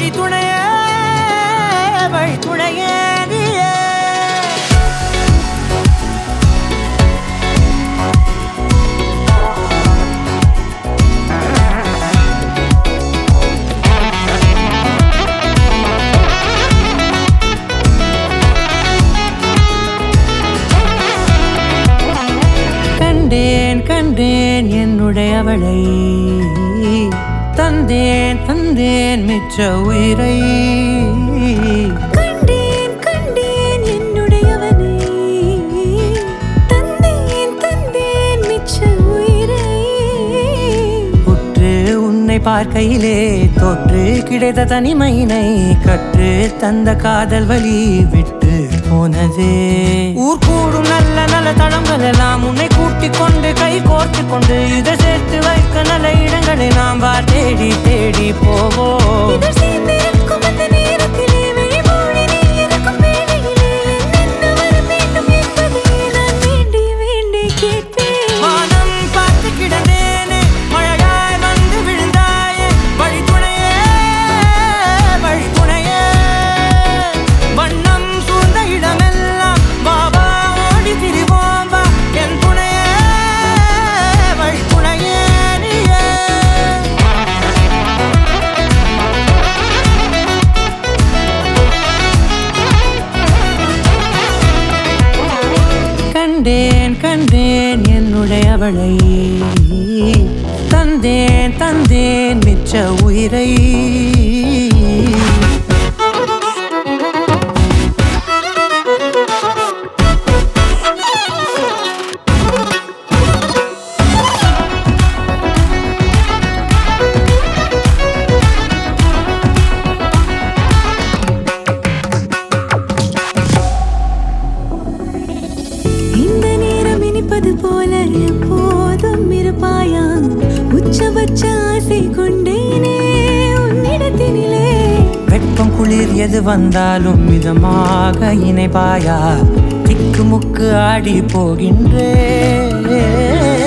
வழி துணைய வழி துணைய நீயே கண்டேன் கண்டேன் என்னுடையவளை தந்தேன் தந்தேன் மிச்ச உயிரை கண்டேன் கண்டேன் என்னுடையவனை தந்தேன் தந்தேன் மிச்ச உயிரை உற்று உன்னை பார்க்கையிலே தொற்று கிடைத்த தனிமையினை கற்று தந்த காதல் வழி விட்டு போனதே ஊர் கூடும் நல்ல நல்ல தளங்கள் எல்லாம் உன்னை கூட்டிக் கொண்டு கை கோர்த்து கொண்டு இதை சேர்த்து வைக்க நல்ல இடங்களை நாம் வா தேடி தேடி போவோம் இதழ் சேர்ந்திருக்கும் அந்த நேரத்திலே விழிமூடி நீ இருக்கும் வேளையிலே என்னென்ன வர வேண்டும் என்பதை நான் வேண்டி வேண்டி கேட்பேன் வானம் பார்த்து கிடந்தேனே மழையாய் வந்து விழுந்தாயே வழி துணையே வழி துணையே வண்ணம் சூழ்ந்த இடமெல்லாம் பாபா ஓடி திரிவோம் வா என் துணையே வழி துணையே நீயே கண்டேன் கண்டேன் என்னுடையவளை தந்தேன் தந்தேன் மிச்ச உயிரை இந்த நேரம் இனிப்பது போல எப்போதும் இருப்பாயா உச்சபட்ச ஆசை கொண்டேனே உன்னிடத்தினிலே வெப்பம் குளிர் எது வந்தாலும் மிதமாக இணைப்பாயா திக்கு முக்கு ஆடி போகின்றே